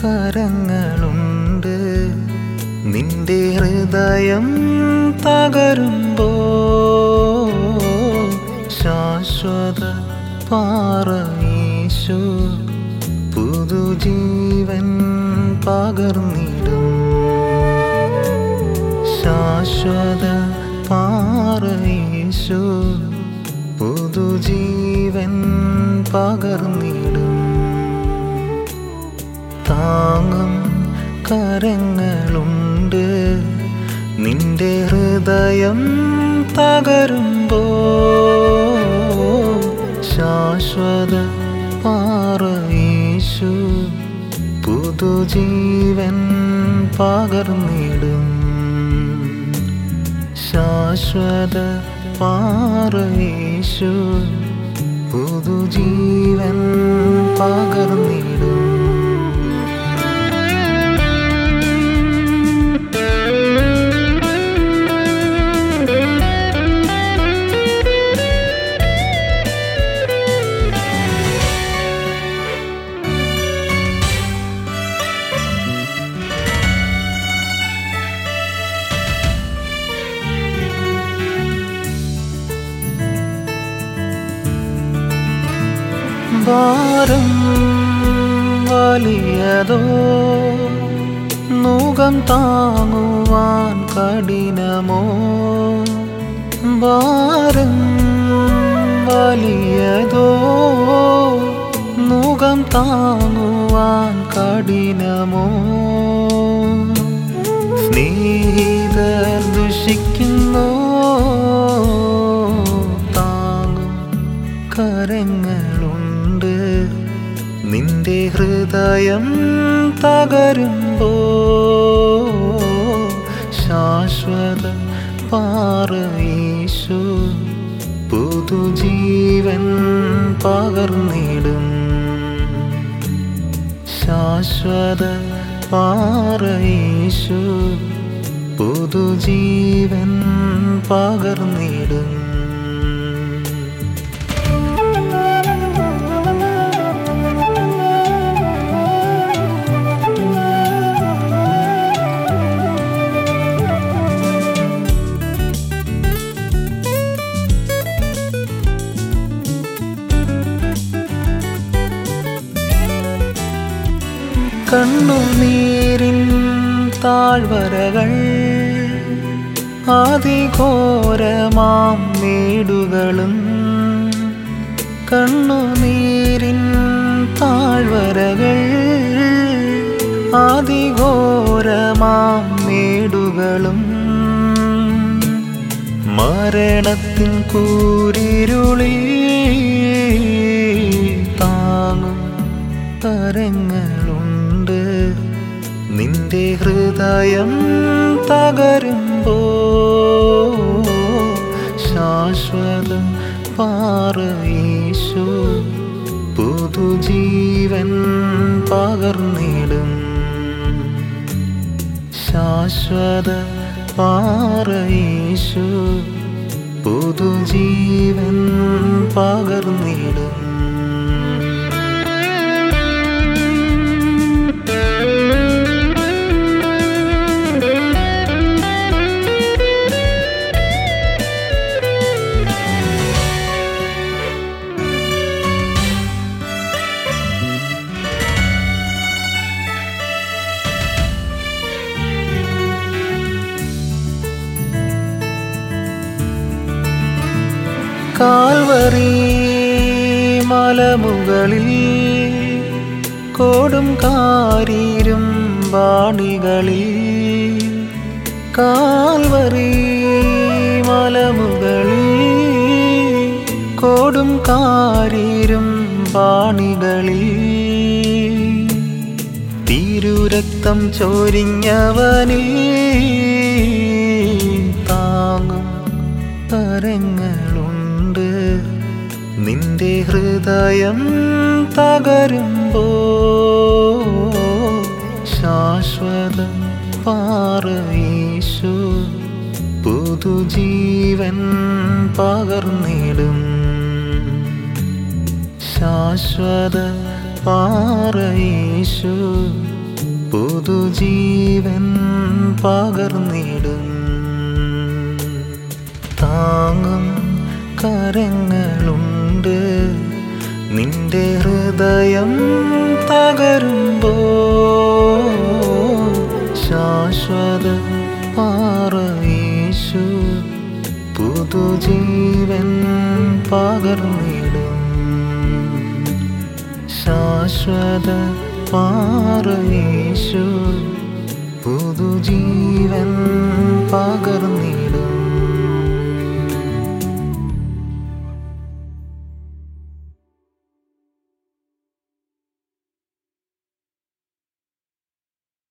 കരങ്ങളുണ്ട് നിന്റെ ഹൃദയം തകരുമ്പോ ശാശ്വത പാറയേശു പുതുജീവൻ പകർന്നിടും ശാശ്വത പാറയേശു പുതുജീവൻ പകർന്നിടും താങ്ങും കരങ്ങളുണ്ട് നിന്റെ ഹൃദയം തകരുമ്പോ ശാശ്വത പാറയേശു പുതുജീവൻ പകർന്നിടും ശാശ്വത പാറയേശു പുതുജീവൻ പകർന്നിടും ഭാരം വലിയതോ മുഖം താങ്ങുവാൻ കഠിനമോ ഭാരം വലിയതോ മുഖം താങ്ങുവാൻ കഠിനമോ സ്നേഹിതർ ദുഷിക്കുന്നോ താങ്ങും കരങ്ങളുണ്ട് നിന്റെ ഹൃദയം തകരുമ്പോ ശാശ്വത പാറയേശു പുതുജീവൻ പകർന്നിടും ശാശ്വത പാറയേശു പുതുജീവൻ പകർന്നിടും കണ്ണുനീരിൻ താഴ്വരകൾ അതിഘോരമാം മേടുകളും കണ്ണുനീരിൻ താഴ്വരകൾ അതിഘോരമാം മേടുകളും മരണത്തിൻ കൂരിരുളിൽ താങ്ങും തരങ്ങളുണ്ട് നിന്റെ ഹൃദയം തകരുമ്പോ ശാശ്വത പാറയേശു പുതുജീവൻ പകർന്നിടും ശാശ്വത പാറയേശു പുതുജീവൻ പകർന്നിടും കാൽവറി മലമുകളിൽ കോടും കാരീരും വാണികളിൽ കാൽവറി മലമുകളിൽ കോടും കാരീരും വാണികളിൽ തിരുരക്തം ചോരിഞ്ഞവനിൽ താങ്ങും തരങ്ങളുണ്ട് നിന്റെ ഹൃദയം തകരുമ്പോ ശാശ്വത പാറയേശു പുതുജീവൻ പകർന്നിടും ശാശ്വത പാറയേശു പുതുജീവൻ പകർന്നിടും താങ്ങും കരങ്ങളുണ്ട് നിന്റെ ഹൃദയം തകരുമ്പോ ശാശ്വത പാറയേശു പുതുജീവൻ പകർന്നിടും ശാശ്വത പാറയേശു പുതുജീവൻ പകർന്നിടും